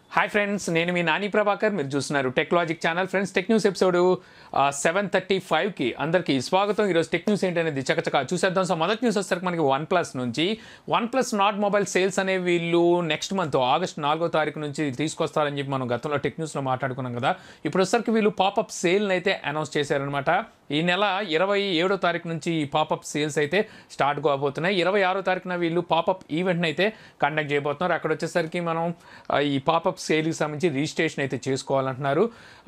hi friends నేను మీ నాని ప్రభాకర్ మీరు చూస్తున్నారు technologic channel friends tech news episode seven thirty ఫైవ్కి అందరికీ స్వాగతం ఈరోజు టెక్ న్యూస్ ఏంటనేది చకచక చూసేద్దాం సో మొదటి న్యూస్ వచ్చేసరికి మనకి వన్ ప్లస్ నుంచి OnePlus Nord mobile sales అనేవి వీళ్ళు నెక్స్ట్ మంత్ ఆగస్ట్ నాలుగో తారీఖు నుంచి తీసుకొస్తారని చెప్పి మనం గతంలో టెక్ న్యూస్లో మాట్లాడుకున్నాం కదా ఇప్పుడు వచ్చేసరికి వీళ్ళు పాపప్ సేల్ని అయితే అనౌన్స్ చేశారనమాట ఈ నెల ఇరవై ఏడో తారీఖు నుంచి ఈ పాపప్ సేల్స్ అయితే స్టార్ట్ కాబోతున్నాయి ఇరవై ఆరో తారీఖున వీళ్ళు పాపప్ ఈవెంట్ని అయితే కండక్ట్ చేయబోతున్నారు అక్కడ వచ్చేసరికి మనం ఆ, ఈ పాపప్ సేల్కి సంబంధించి రిజిస్ట్రేషన్ అయితే చేసుకోవాలంటున్నారు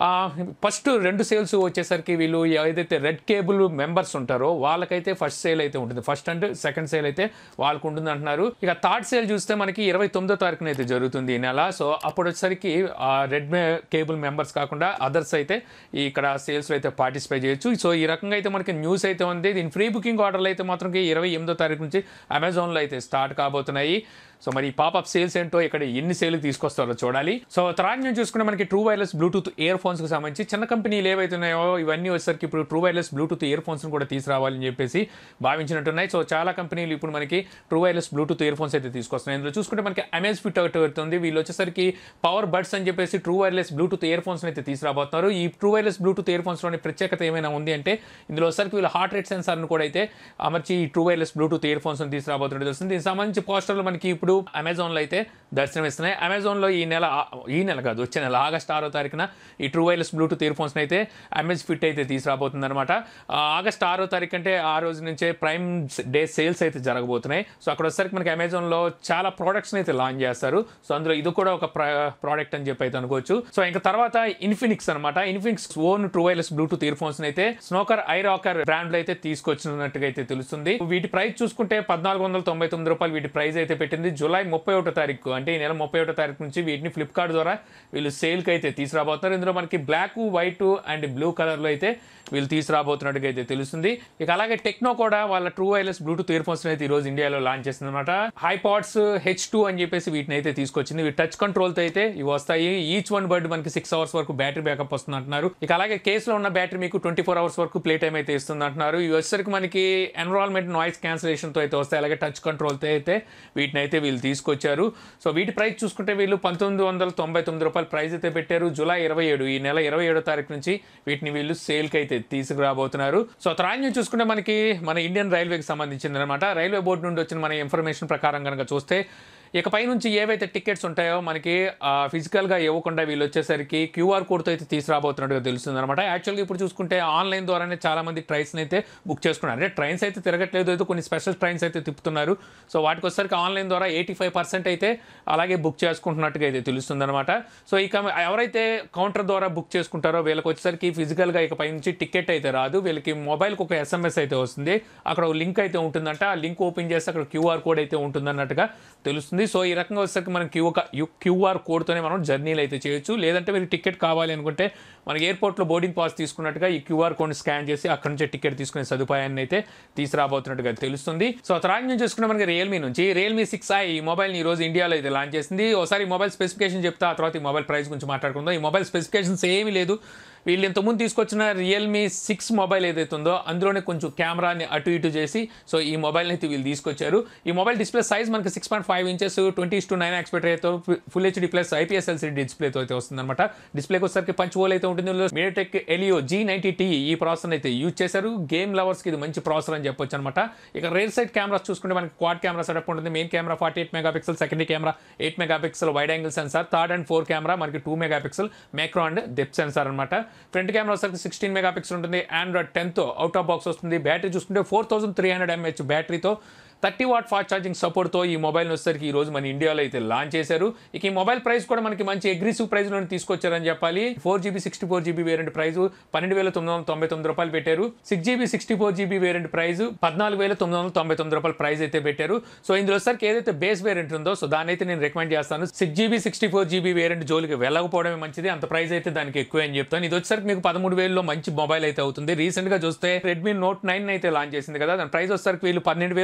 ఫస్ట్ రెండు సేల్స్ వచ్చేసరికి వీళ్ళు ఏదైతే రెడ్ కేబుల్ మెంబర్స్ ఉంటారో వాళ్ళకైతే ఫస్ట్ సేల్ అయితే ఉంటుంది ఫస్ట్ అండ్ సెకండ్ సేల్ అయితే వాళ్ళకు ఉంటుంది అంటున్నారు ఇక థర్డ్ సేల్ చూస్తే మనకి ఇరవై తొమ్మిదో తారీఖున అయితే జరుగుతుంది ఈ నెల సో అప్పుడు వచ్చేసరికి ఆ రెడ్ కేబుల్ మెంబర్స్ కాకుండా అదర్స్ అయితే ఈ ఇక్కడ సేల్స్లో అయితే పార్టిసిపేట్ చేయొచ్చు సో ఈ రకంగా అయితే మనకి న్యూస్ అయితే ఉంది దీని ఫ్రీ బుకింగ్ ఆర్డర్లు అయితే మాత్రం ఇరవై ఎనిమిదో తారీఖు నుంచి అమెజాన్లో అయితే స్టార్ట్ కాబోతున్నాయి సో మరి ఈ పాపప్ సేల్స్ ఏంటో ఇక్కడ ఎన్ని సేల్ తీసుకొస్తారో చూడాలి సో తర్వాత నేను చూసుకుంటే మనకి ట్రూ వైర్లెస్ బ్లూటూత్ ఇయర్ ఫోన్స్కి సంబంధించి చిన్న కంపెనీలు ఏవైతే ఉన్నాయో ఇవన్నీ వచ్చేసరికి ఇప్పుడు ట్రూ వైర్లెస్ బ్లూటూత్ ఇయర్ ఫోన్స్ని కూడా తీసుకురావాలని చెప్పేసి భావించినట్టున్నాయి సో చాలా కంపెనీలు ఇప్పుడు మనకి true wireless Bluetooth earphones అయితే తీసుకొస్తున్నాయి ఇందులో చూసుకుంటే మనకి అమెజ్ ఫిట్ ఒకటి అవుతుంది వీళ్ళు వచ్చేసరికి పవర్ బడ్స్ అని చెప్పేసి true wireless Bluetooth earphones అయితే తీసుకురాబోతున్నారు ఈ ట్రూ వైర్లెస్ బ్లూటూత్ ఇయర్ ఫోన్స్లోని ప్రత్యేకత ఏమైనా ఉంది అంటే ఇందులో వచ్చేసరికి వీళ్ళు హార్ట్ రేట్ సెన్సార్ను కూడా అయితే అమర్చి ఈ true wireless Bluetooth earphones తీసుకురాబోతున్నట్టు తెలుస్తుంది దీనికి సంబంధించి పోస్టర్లు మనకి ఇప్పుడు అమెజాన్లో అయితే దర్శనమిస్తున్నాయి అమెజాన్లో ఈ నెల ఈ నెల కాదు వచ్చే నెల ఆగస్ట్ ఆరో తారీఖున ఈ true wireless Bluetooth earphones అయితే అమెజ్ ఫిట్ అయితే తీసుకురాబోతుంది అనమాట ఆగస్ట్ ఆరో తారీఖు అంటే ఆ రోజు నుంచే ప్రైమ్ డే సేల్స్ అయితే జరగబోతున్నాయి సో అక్కడ వచ్చేసరికి మనకి అమెజాన్లో చాలా ప్రోడక్ట్స్ని అయితే లాంచ్ చేస్తారు సో అందులో ఇది కూడా ఒక ప్రోడక్ట్ అని చెప్పి అయితే అనుకోవచ్చు సో ఇంకా తర్వాత ఇన్ఫినిక్స్ అనమాట Infinix own true wireless Bluetooth earphones అయితే స్నోకర్ ఐరాకర్ బ్రాండ్ లో అయితే తీసుకొచ్చినట్టుగా అయితే తెలుస్తుంది వీటి ప్రైస్ చూసుకుంటే పద్నాలుగు వందల తొంభై తొమ్మిది రూపాయలు వీటి ప్రైస్ అయితే పెట్టింది జూలై ముప్పై ఒకటో తారీఖు అంటే ఈ నెల ముప్పై ఒకటో తారీఖు నుంచి వీటిని ఫ్లిప్కార్ట్ ద్వారా వీళ్ళు సేల్కి అయితే తీసుకురాబోతున్నారు ఇందులో మనకి బ్లాక్ వైట్ అండ్ బ్లూ కలర్లో అయితే వీళ్ళు తీసుకురాబోతున్నట్టుగా అయితే తెలుస్తుంది ఇక అలాగే టెక్నో కూడా వాళ్ళ true wireless Bluetooth earphones అయితే ఈ రోజు ఇండియాలో లాంచ్ చేసింది అనమాట హైపాడ్స్ హెచ్ టూ అని చెప్పేసి వీటిని అయితే తీసుకొచ్చింది ఇవి టచ్ కంట్రోల్తో అయితే ఇవి వస్తాయి ఈచ్ వన్ బర్డ్ మనకి సిక్స్ అవర్స్ వరకు బ్యాటరీ బ్యాకప్ వస్తుంది అంటున్నారు ఇక అలాగే కేసులో ఉన్న బ్యాటరీ మీకు ట్వంటీ ఫోర్ అవర్స్ వరకు ప్లే టైం అయితే ఇస్తుంది అంటున్నారు ఇవి వచ్చేసరికి మనకి ఎన్విరాన్మెంట్ నాయిస్ క్యాన్సిలేషన్తో అయితే వస్తాయి అలాగే టచ్ కంట్రోల్తో అయితే వీటిని అయితే వీళ్ళు తీసుకొచ్చారు సో వీటి ప్రైస్ చూసుకుంటే వీళ్ళు పంతొమ్మిది వందల తొంభై తొమ్మిది రూపాయల ప్రైస్ అయితే పెట్టారు జూలై ఇరవై ఏడు ఈ నెల ఇరవై ఏడో తారీఖు నుంచి వీటిని వీళ్ళు సేల్కి అయితే తీసుకురాబోతున్నారు సో త్రాన్యం చూసుకుంటే మనకి మన ఇండియన్ రైల్వేకి సంబంధించింది అనమాట రైల్వే బోర్డు నుండి వచ్చిన మన ఇన్ఫర్మేషన్ ప్రకారం కనుక చూస్తే ఇకపై నుంచి ఏవైతే టికెట్స్ ఉంటాయో మనకి ఫిజికల్గా ఇవ్వకుండా వీళ్ళు వచ్చేసరికి క్యూఆర్ కోడ్తో అయితే తీసుకురాబోతున్నట్టుగా తెలుస్తుంది అనమాట యాక్చువల్గా ఇప్పుడు చూసుకుంటే ఆన్లైన్ ద్వారానే చాలా మంది ట్రైన్స్ని అయితే బుక్ చేసుకున్నారు అంటే ట్రైన్స్ అయితే తిరగట్లేదు అయితే కొన్ని స్పెషల్ ట్రైన్స్ అయితే తిప్పుతున్నారు సో వాటికి వచ్చేసరికి ఆన్లైన్ ద్వారా ఎయిటీ ఫైవ్ పర్సెంట్ అయితే అలాగే బుక్ చేసుకుంటున్నట్టుగా అయితే తెలుస్తుంది అనమాట సో ఇక ఎవరైతే కౌంటర్ ద్వారా బుక్ చేసుకుంటారో వీళ్ళకి వచ్చేసరికి ఫిజికల్గా ఇకపై నుంచి టికెట్ అయితే రాదు వీళ్ళకి మొబైల్కి ఒక ఎస్ఎంఎస్ అయితే వస్తుంది అక్కడ ఒక లింక్ అయితే ఉంటుందంట ఆ లింక్ ఓపెన్ చేస్తే అక్కడ క్యూఆర్ కోడ్ అయితే ఉంటుందన్నట్టుగా తెలుస్తుంది సో ఈ రకంగా వచ్చేసరికి మనం క్యూ క్యూఆర్ కోడ్తోనే మనం జర్నీలు అయితే చేయొచ్చు లేదంటే మీరు టికెట్ కావాలి అనుకుంటే మనకి ఎయిర్పోర్ట్లో బోర్డింగ్ పాస్ తీసుకున్నట్టుగా ఈ క్యూఆర్ కోడ్ని స్కాన్ చేసి అక్కడ నుంచి టికెట్ తీసుకునే సదుపాయాన్ని అయితే తీసుకురాబోతున్నట్టుగా తెలుస్తుంది సో తర్వాత నుంచి చూసుకుంటే మనకి రియల్మీ నుంచి రియల్మీ సిక్స్ ఐ ఈ మొబైల్ని ఈ రోజు ఇండియాలో అయితే లాంచ్ చేసింది ఒకసారి ఈ మొబైల్ స్పెసిఫికేషన్ చెప్తా ఆ తర్వాత ఈ మొబైల్ ప్రైస్ గురించి మాట్లాడుకుందాం ఈ మొబైల్ స్పెసిఫికేషన్స్ ఏమీ లేదు వీళ్ళు ఇంతకుముందు తీసుకొచ్చిన రియల్మీ సిక్స్ మొబైల్ ఏదైతే ఉందో అందులోనే కొంచెం కెమెరాని అటు ఇటు చేసి సో ఈ మొబైల్ని అయితే వీళ్ళు తీసుకొచ్చారు ఈ మొబైల్ డిస్ప్లే సైజ్ మనకి six point five inches twenty to nine ఎక్స్పెక్టర్తో full HD plus IPS LCD డిస్ప్లేతో అయితే వస్తుందన్నమాట డిస్ప్లేకి వచ్చేసరికి పంచ్ హోల్ అయితే ఉంటుంది ఇందులో MediaTek Helio G ninety T ఈ ప్రాసెసర్ అయితే యూజ్ చేశారు గేమ్ లవర్స్కి ఇది మంచి ప్రాసెసర్ అని చెప్పొచ్చు అనమాట ఇక రేర్ సైడ్ కెమెరాస్ చూసుకుంటే మనకి క్వాడ్ కెమెరా సెటప్ ఉంటుంది main camera forty eight megapixel secondary camera eight megapixel wide angle sensor third and four camera మనకి two megapixel micro and depth sensor అనమాట front camera వచ్చరికి sixteen megapixel ఉంటుంది Android టెన్తో out of box వస్తుంది battery చూసుకుంటే four thousand three hundred mAh బ్యాటరీతో thirty watt fast charging సపోర్ట్తో ఈ మొబైల్ వచ్చేసరికి ఈ రోజు మన ఇండియాలో అయితే లాంచ్ చేశారు ఇక ఈ మొబైల్ ప్రైస్ కూడా మనకి మంచి అగ్రెసివ్ ప్రైస్లో తీసుకొచ్చారని చెప్పాలి four GB sixty four GB variant price పన్నెండు వేల తొమ్మిది వందల తొంభై తొమ్మిది రూపాయలు పెట్టారు six GB sixty four GB variant price పద్నాలుగు వేల తొమ్మిది వందల తొంభై తొమ్మిది రూపాయల ప్రైస్ అయితే పెట్టారు సో ఇందులో వచ్చరికి ఏదైతే బేస్ వేరియంట్ ఉందో సో దాన్ని అయితే నేను రికమెండ్ చేస్తాను six GB sixty four GB variant జోలికి వెళ్ళకపోవడమే మంచిది అంత ప్రైస్ అయితే దానికి ఎక్కువ అని చెప్తాను ఇది వచ్చేసరికి మీకు పదమూడు వేలలో మంచి మొబైల్ అయితే అవుతుంది రీసెంట్ గా చూస్తే రెడ్మీ నోట్ నైన్ అయితే లాంచ్ చేసింది కదా దాని ప్రైస్ వచ్చేసరికి వీళ్ళు పన్నెండు వేల రూపాయలు పెట్టారు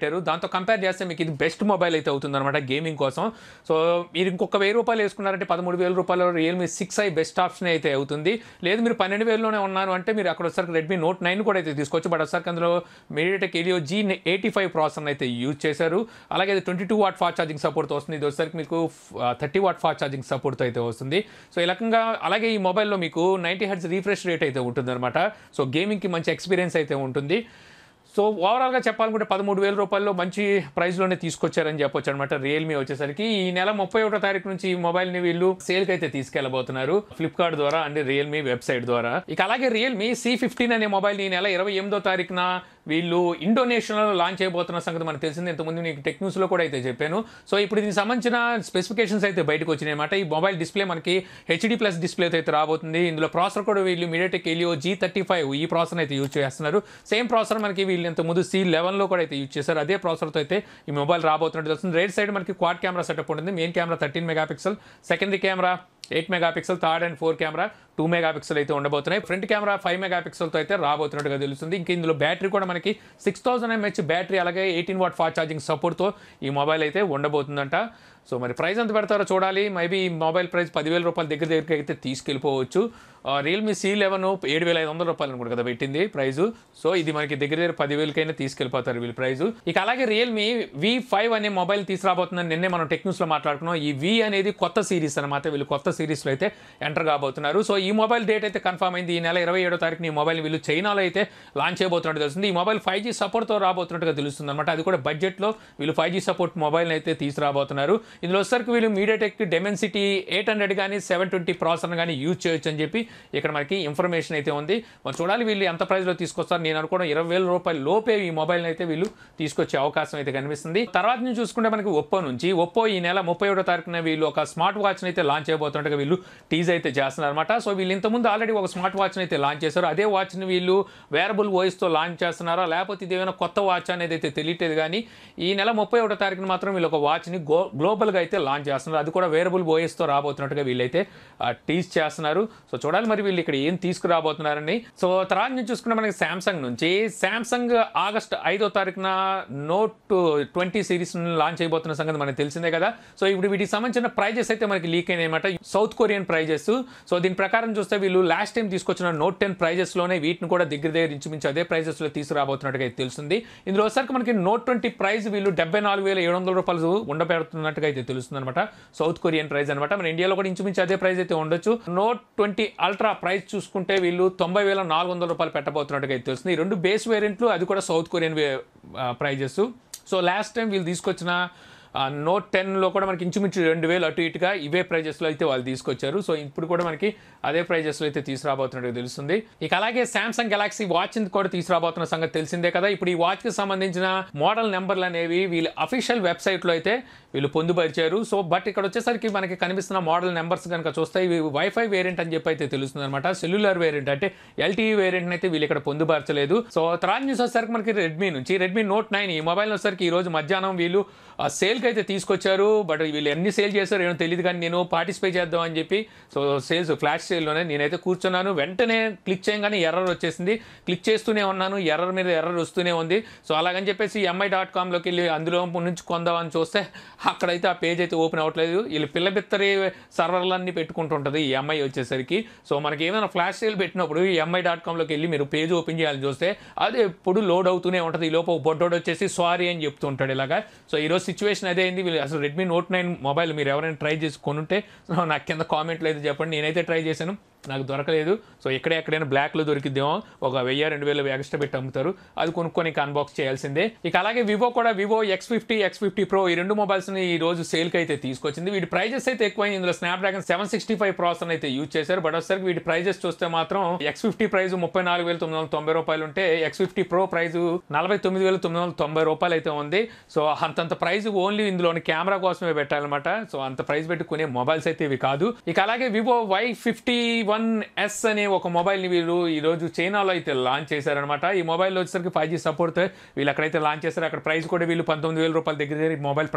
పెట్టారు దాంతో కంపేర్ చేస్తే మీకు ఇది బెస్ట్ మొబైల్ అయితే అవుతుంది అనమాట గేమింగ్ కోసం సో మీరు ఇంకొక వెయ్యి రూపాయలు వేసుకున్నారంటే పదమూడు వేల రూపాయలు Realme six i best option అయితే అవుతుంది లేదు మీరు పన్నెండు వేలలోనే ఉన్నారు అంటే మీరు అక్కడ వచ్చేసరికి రెడ్మీ నోట్ నైన్ కూడా అయితే తీసుకోవచ్చు బట్ వచ్చేసరికి అందులో MediaTek Helio G eighty five processor అయితే యూజ్ చేశారు అలాగే twenty two watt fast charging support వస్తుంది ఇది వచ్చేసరికి మీకు thirty watt fast charging support అయితే వస్తుంది సో ఈ రకంగా అలాగే ఈ మొబైల్లో మీకు నైంటీ హెడ్స్ రీఫ్రెష్ రేట్ అయితే ఉంటుంది అనమాట సో గేమింగ్కి మంచి ఎక్స్పీరియన్స్ అయితే ఉంటుంది సో ఓవరాల్గా చెప్పాలనుకుంటే పదమూడు వేల రూపాయల్లో మంచి ప్రైస్లోనే తీసుకొచ్చారని చెప్పొచ్చు అనమాట రియల్మీ వచ్చేసరికి ఈ నెల ముప్పై ఒకటో తారీఖు నుంచి ఈ మొబైల్ని వీళ్ళు సేల్కి అయితే తీసుకెళ్లబోతున్నారు ఫ్లిప్కార్ట్ ద్వారా అండ్ రియల్మీ వెబ్సైట్ ద్వారా ఇక అలాగే రియల్మీ సి ఫిఫ్టీన్ అనే మొబైల్ ఈ నెల ఇరవై ఎనిమిదో తారీఖున వీళ్ళు ఇండోనేషియాలో లాంచ్ చేయబోతున్న సంగతి మనకు తెలిసింది ఇంతకుముందు నీకు టెక్ న్యూస్లో కూడా అయితే చెప్పాను సో ఇప్పుడు దీనికి సంబంధించిన స్పెసిఫికేషన్స్ అయితే బయటకు వచ్చినాయి అనమాట ఈ మొబైల్ డిస్ప్లే మనకి హెచ్డి ప్లస్ డిస్ప్లే అయితే రాబోతుంది ఇందులో ప్రాసెసర్ కూడా వీళ్ళు MediaTek Helio G thirty five ఈ ప్రాసెసర్ అయితే యూజ్ చేస్తున్నారు సేమ్ ప్రాసెసర్ మనకి వీళ్ళు ఇంత ముందు సి లెవెన్లో కూడా అయితే యూజ్ చేశారు అదే ప్రాసెసర్తో అయితే ఈ మొబైల్ రాబోతున్నట్టు తెలుస్తుంది రైట్ సైడ్ మనకి క్వాడ్ కెమెరా సెటప్ ఉంటుంది main camera thirteen megapixel secondary camera eight megapixel third and four camera two megapixel అయితే ఉండబోతున్నాయి ఫ్రంట్ కెమెరా ఫైవ్ మెగా పిక్సెల్తో అయితే రాబోతున్నట్టుగా తెలుస్తుంది ఇంక ఇందులో బ్యాటరీ కూడా మనకి సిక్స్ థౌసండ్ ఎంహెచ్ బ్యాటరీ అలాగే ఎయిటీన్ వాట్ ఫాస్ట్ ఛార్జింగ్ సపోర్ట్తో ఈ మొబైల్ అయితే ఉండబోతుందంట సో మరి ప్రైస్ ఎంత పెడతారో చూడాలి మేబీ ఈ మొబైల్ ప్రైస్ పదివేల రూపాయల దగ్గర దగ్గరికి అయితే తీసుకెళ్ళిపోవచ్చు రియల్మీ సి లెవెన్ ఏడు వేల ఐదు వందల రూపాయలు అనుకుంటు కదా పెట్టింది ప్రైస్ సో ఇది మనకి దగ్గర దగ్గర పదివేలకైనా తీసుకెళ్ళిపోతారు వీళ్ళు ప్రైస్ ఇక అలాగే రియల్మీ వి ఫైవ్ అనే మొబైల్ తీసుకురాబోతుందని నిన్నే మనం టెక్నిక్స్లో మాట్లాడుకున్నాం ఈ వి అనేది కొత్త సిరీస్ అనమాట వీళ్ళు కొత్త సిరీస్లో అయితే ఎంటర్ కాబోతున్నారు సో ఈ మొబైల్ డేట్ అయితే కన్ఫర్మ్ అయింది ఈ నెల ఇరవై ఏడో తారీఖున ఈ మొబైల్ వీళ్ళు చైనాలో అయితే లాంచ్ చేయబోతున్నట్టు తెలుస్తుంది ఈ మొబైల్ ఫైవ్ జీ సపోర్ట్తో రాబోతున్నట్టుగా తెలుస్తుంది అనమాట అది కూడా బడ్జెట్లో వీళ్ళు ఫైవ్ జీ సపోర్ట్ మొబైల్ అయితే తీసుకురాబోతున్నారు ఇందులో వచ్చేసరికి వీళ్ళు మీడియాటెక్ డెమెన్సిటీ ఎయిట్ హండ్రెడ్ కానీ సెవెన్ ట్వంటీ ప్రాసెసర్ కానీ యూజ్ చేయొచ్చు అని చెప్పి ఇక్కడ మనకి ఇన్ఫర్మేషన్ అయితే ఉంది మరి చూడాలి వీళ్ళు ఎంత ప్రైస్లో తీసుకొస్తారు నేను అనుకోవడం ఇరవై వేల రూపాయల లోపే ఈ మొబైల్ అయితే వీళ్ళు తీసుకొచ్చే అవకాశం అయితే కనిపిస్తుంది తర్వాత నుంచి చూసుకుంటే మనకి ఒప్పో నుంచి ఒప్పో ఈ నెల ముప్పై ఒకటో తారీఖున వీళ్ళు ఒక స్మార్ట్ వాచ్ని అయితే లాంచ్ చేయబోతున్నట్టుగా వీళ్ళు టీజ్ అయితే చేస్తున్నారు అనమాట సో వీళ్ళు ఇంతకుముందు ఆల్రెడీ ఒక స్మార్ట్ వాచ్ని అయితే లాంచ్ చేశారు అదే వాచ్ని వీళ్ళు వేరబుల్ వాయిస్తో లాంచ్ చేస్తున్నారా లేకపోతే ఇది ఏమైనా కొత్త వాచ్ అనేది అయితే తెలియట్లేదు కానీ ఈ నెల ముప్పై ఒకటో తారీఖున మాత్రం వీళ్ళు ఒక వాచ్ని గో గ్లోబల్గా అయితే లాంచ్ చేస్తున్నారు అది కూడా వేరబుల్ వాయిస్తో రాబోతున్నట్టుగా వీళ్ళైతే టీజ్ చేస్తున్నారు సో చూడాలి మరి వీళ్ళు ఇక్కడ ఏం తీసుకురాబోతున్నారని సో తర్వాత నుంచి చూసుకుంటే మనకి శాంసంగ్ నుంచి శాంసంగ్ ఆగస్ట్ ఐదో తారీఖున నోట్ ట్వంటీ సిరీస్ లాంచ్ చేయబోతున్న సంగతి మనకి తెలిసిందే కదా సో ఇప్పుడు వీటికి సంబంధించిన ప్రైజెస్ అయితే మనకి లీక్ అయినాయి అనమాట సౌత్ కొరియన్ ప్రైజెస్ సో దీని ప్రకారం చూస్తే వీళ్ళు లాస్ట్ టైం తీసుకొచ్చిన నోట్ టెన్ ప్రైజెస్లోనే వీటిని కూడా దగ్గర దగ్గర ఇంచుమించు అదే ప్రైజెస్లో తీసుకురాబోతున్నట్టుగా అయితే తెలుస్తుంది ఇందులో వచ్చరికి మనకి నోట్ ట్వంటీ ప్రైస్ వీళ్ళు డెబ్బై నాలుగు వేల ఏడు వందల రూపాయలు ఉండబెడుతున్నట్టుగా అయితే తెలుస్తుంది అనమాట సౌత్ కొరియన్ ప్రైస్ అనమాట మన ఇండియాలో కూడా ఇంచుమించు అదే ప్రైస్ అయితే ఉండొచ్చు నోట్ ట్వంటీ అల్ట్రా ప్రైస్ చూసుకుంటే వీళ్ళు తొంభై వేల నాలుగు వందల రూపాయలు పెట్టబోతున్నట్టుగా అయితే తెలుస్తుంది ఈ రెండు బేస్ వేరియంట్లు అది కూడా South Korean prices so last time వీళ్ళు తీసుకొచ్చిన నోట్ టెన్లో కూడా మనకి ఇంచుమించు రెండు వేలు అటు ఇటుగా ఇవే ప్రైజెస్లో అయితే వాళ్ళు తీసుకొచ్చారు సో ఇప్పుడు కూడా మనకి అదే ప్రైజెస్లో అయితే తీసుకురాబోతున్నట్టు తెలుస్తుంది ఇక అలాగే శాంసంగ్ గెలాక్సీ వాచ్ కూడా తీసుకురాబోతున్న సంగతి తెలిసిందే కదా ఇప్పుడు ఈ వాచ్కి సంబంధించిన మోడల్ నెంబర్లు అనేవి వీళ్ళు అఫీషియల్ వెబ్సైట్లో అయితే వీళ్ళు పొందుపరిచారు సో బట్ ఇక్కడ వచ్చేసరికి మనకి కనిపిస్తున్న మోడల్ నెంబర్స్ కనుక చూస్తే ఇవి వైఫై వేరియంట్ అని చెప్పి అయితే తెలుస్తుంది అనమాట సెల్యులర్ వేరియంట్ అంటే ఎల్టీఈ వేరియంట్ అయితే వీళ్ళు ఇక్కడ పొందుపరచలేదు సో తర్వాత న్యూస్ వచ్చేసరికి మనకి రెడ్మీ నుంచి రెడ్మీ నోట్ నైన్ ఈ మొబైల్ వచ్చేసరికి ఈ రోజు మధ్యాహ్నం వీళ్ళు ఆ సేల్కి అయితే తీసుకొచ్చారు బట్ వీళ్ళు ఎన్ని సేల్ చేశారో ఏమో తెలియదు కానీ నేను పార్టిసిపేట్ చేద్దాం అని చెప్పి సో సేల్స్ ఫ్లాష్ సేల్లోనే నేనైతే కూర్చున్నాను వెంటనే క్లిక్ చేయగానే ఎర్రర్ వచ్చేసింది క్లిక్ చేస్తూనే ఉన్నాను ఎర్రర్ మీద ఎర్రర్ వస్తూనే ఉంది సో అలాగని చెప్పేసి ఎంఐ డాట్ కామ్లోకి వెళ్ళి అందులో నుంచి కొందామని చూస్తే అక్కడైతే ఆ పేజ్ అయితే ఓపెన్ అవ్వట్లేదు వీళ్ళు పిల్ల బిత్తరి సర్వర్లన్నీ పెట్టుకుంటుంటుంది ఈ ఎంఐ వచ్చేసరికి సో మనకి ఏమైనా ఫ్లాష్ సేల్ పెట్టినప్పుడు ఈ ఎంఐ డాట్ కామ్లోకి వెళ్ళి మీరు పేజ్ ఓపెన్ చేయాలని చూస్తే అది ఎప్పుడు లోడ్ అవుతూనే ఉంటుంది ఈ లోపు బొడ్డోడు వచ్చేసి సారీ అని చెప్తూ ఉంటాడు ఇలాగా సో ఈరోజు సిచ్యువేషన్ అదే అయింది వీళ్ళు అసలు రెడ్మీ నోట్ నైన్ మొబైల్ మీరు ఎవరైనా ట్రై చేసి కొనుంటే నాకు కింద కామెంట్లో అయితే చెప్పండి నేనైతే ట్రై చేశాను నాకు దొరకలేదు సో ఎక్కడ ఎక్కడైనా బ్లాక్లో దొరికిద్దేమో ఒక వెయ్యి రెండు వేలు ఎక్స్ట్రా పెట్టి అమ్ముతారు అది కొనుక్కొని అన్బాక్స్ చేయాల్సిందే ఇక అలాగే వివో కూడా Vivo X fifty X fifty pro ఈ రెండు మొబైల్స్ని ఈ రోజు సేల్కి అయితే తీసుకొచ్చింది వీటి ప్రైజెస్ అయితే ఎక్కువైంది ఇందులో Snapdragon seven sixty five processor అయితే యూజ్ చేశారు బట్ వచ్చేసరికి వీటి ప్రైజెస్ చూస్తే మాత్రం ఎక్స్ ఫిఫ్టీ ప్రైస్ ముప్పై నాలుగు వేల తొమ్మిది వందల తొంభై రూపాయలు ఉంటే ఎక్స్ ఫిఫ్టీ ప్రో ప్రైస్ నలభై తొమ్మిది వేల తొమ్మిది వందల తొంభై రూపాయలు అయితే ఉంది సో అంతంత ప్రైస్ ఓన్లీ ఇందులోని కెమెరా కోసమే పెట్టాలన్నమాట సో అంత ప్రైస్ పెట్టి కొనే మొబైల్స్ అయితే ఇవి కాదు ఇక అలాగే Vivo Y fifty one S అనే ఒక మొబైల్ని వీళ్ళు ఈ రోజు చైనాలో అయితే లాంచ్ చేశారనమాట ఈ మొబైల్ వచ్చేసరికి ఫైవ్ జీ సపోర్ట్ వీళ్ళు అక్కడైతే లాంచ్ చేశారు అక్కడ ప్రైస్ కూడా వీళ్ళు పంతొమ్మిది వేల రూపాయల దగ్గర దగ్గర ఈ మొబైల్ ప్రైస్ పెట్టినట్టు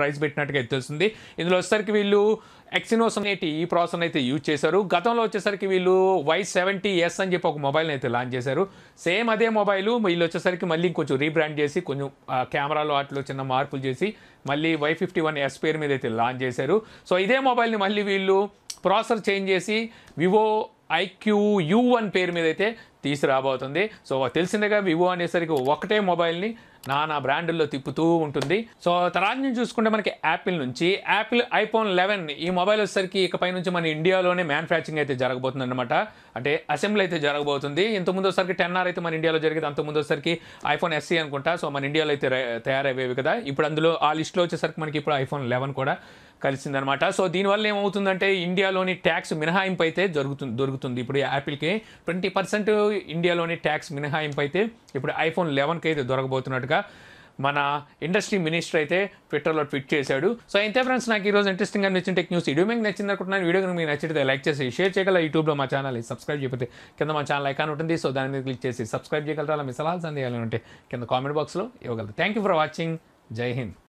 అన్నట్టుగా అయితే తెలుస్తుంది ఇందులో వచ్చేసరికి వీళ్ళు ఎక్సినోస్ అనేటి ఈ ప్రాసెస్ అయితే యూజ్ చేశారు గతంలో వచ్చేసరికి వీళ్ళు వై సెవెంటీ ఎస్ అని చెప్పి ఒక మొబైల్ని అయితే లాంచ్ చేశారు సేమ్ అదే మొబైల్ వీళ్ళు వచ్చేసరికి మళ్ళీ కొంచెం రీబ్రాండ్ చేసి కొంచెం ఆ, కెమెరాలో వాటిలో చిన్న మార్పులు చేసి మళ్ళీ వై ఫిఫ్టీ వన్ ఎస్ పేరు మీద అయితే లాంచ్ చేశారు సో ఇదే మొబైల్ని మళ్ళీ వీళ్ళు ప్రాసెసర్ చేంజ్ చేసి వివో ఐక్యూ యూ వన్ పేరు మీద అయితే తీసుకురాబోతుంది సో తెలిసిందేగా వివో అనేసరికి ఒకటే మొబైల్ని నానా బ్రాండుల్లో తిప్పుతూ ఉంటుంది సో తర్వాత నుంచి చూసుకుంటే మనకి యాపిల్ నుంచి యాపిల్ ఐఫోన్ లెవెన్ ఈ మొబైల్ వచ్చేసరికి ఇకపై నుంచి మన ఇండియాలోనే మ్యానుఫ్యాక్చరింగ్ అయితే జరగబోతుంది అనమాట అంటే అసెంబ్లీ అయితే జరగబోతుంది ఇంతకుముందు వచ్చేసరికి టెన్ ఆర్ అయితే మన ఇండియాలో జరిగేది అంతకుముందు వచ్చేసరికి ఐఫోన్ ఎస్సీ అనుకుంటా సో మన ఇండియాలో అయితే రే- తయారయ్యేవి కదా ఇప్పుడు అందులో ఆ లిస్ట్లో వచ్చేసరికి మనకి ఇప్పుడు ఐఫోన్ లెవెన్ కూడా కలిసిందనమాట సో దీనివల్ల ఏమవుతుందంటే ఇండియాలోని ట్యాక్స్ మినహాయింపు అయితే జరుగుతుంది దొరుకుతుంది ఇప్పుడు యాపిల్కి ట్వంటీ పర్సెంట్ ఇండియాలోని ట్యాక్స్ మినహాయింపు అయితే ఇప్పుడు ఐఫోన్ లెవెన్కి అయితే దొరకబోతున్నట్టుగా మన ఇండస్ట్రీ మినిస్టర్ అయితే ట్విట్టర్లో ట్వీట్ చేశాడు సో ఇంతే ఫ్రెండ్స్ నాకు ఈరోజు ఇంట్రెస్టింగ్గా నచ్చిన టెక్ న్యూస్ వీడియో మీకు నచ్చింది అనుకుంటున్నాను వీడియో కనుక మీకు నచ్చితే లైక్ చేసి షేర్ చేయగల యూట్యూబ్లో మా ఛానల్ సబ్స్క్రైబ్ చేయకపోతే కింద మా ఛానల్ ఐకాన్ ఉంటుంది సో దాని మీద క్లిక్ చేసి సబ్స్క్రైబ్ చేయగలరా అలా మీ సలహాలు సందేహాలు ఉంటే కింద కామెంట్ బాక్స్లో ఇవ్వగలరు థ్యాంక్ యూ ఫర్ వాచింగ్ జై హింద్